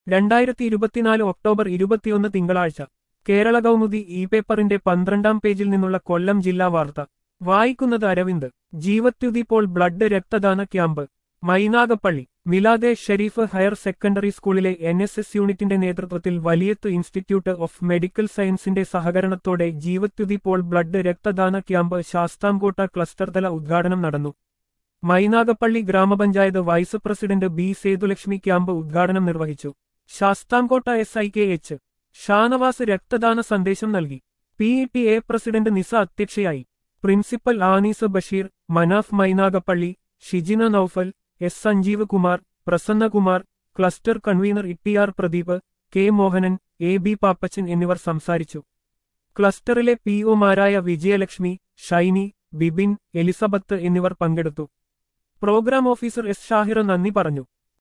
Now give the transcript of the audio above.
രണ്ടായിരത്തി ഇരുപത്തിനാല് ഒക്ടോബർ ഇരുപത്തിയൊന്ന് തിങ്കളാഴ്ച കേരള കൗമുദി ഇ പേപ്പറിന്റെ പന്ത്രണ്ടാം പേജിൽ നിന്നുള്ള കൊല്ലം ജില്ലാ വാർത്ത വായിക്കുന്നത് അരവിന്ദ് ജീവത്യുതി പോൾ ബ്ലഡ് രക്തദാന camp Mynagappally Milade Sharif higher secondary സ്കൂളിലെ എൻ എസ് എസ് യൂണിറ്റിന്റെ നേതൃത്വത്തിൽ വലിയത്ത് ഇൻസ്റ്റിറ്റ്യൂട്ട് ഓഫ് മെഡിക്കൽ സയൻസിന്റെ സഹകരണത്തോടെ ജീവത്യുതി പോൾ ബ്ലഡ് രക്തദാന ക്യാമ്പ് ശാസ്താംകോട്ട ക്ലസ്റ്റർ തല ഉദ്ഘാടനം നടന്നു മൈനാഗപ്പള്ളി ഗ്രാമപഞ്ചായത്ത് vice president B Sethulakshmi camp ഉദ്ഘാടനം നിർവഹിച്ചു Sasthamcotta S I K H Shanavas രക്തദാന സന്ദേശം നൽകി P E T A president Nisa അധ്യക്ഷയായി principal Annies Basheer Manaf Mynagappally Shijina Noufal S Sanjeev Kumar Prasannakumar cluster convener Ittiyar Pradeep K Mohanan A B Pappachan എന്നിവർ സംസാരിച്ചു ക്ലസ്റ്ററിലെ പി ഒമാരായ വിജയലക്ഷ്മി ഷൈനി ബിബിൻ എലിസബത്ത് എന്നിവർ പങ്കെടുത്തു പ്രോഗ്രാം ഓഫീസർ എസ് ഷാഹിർ നന്ദി പറഞ്ഞു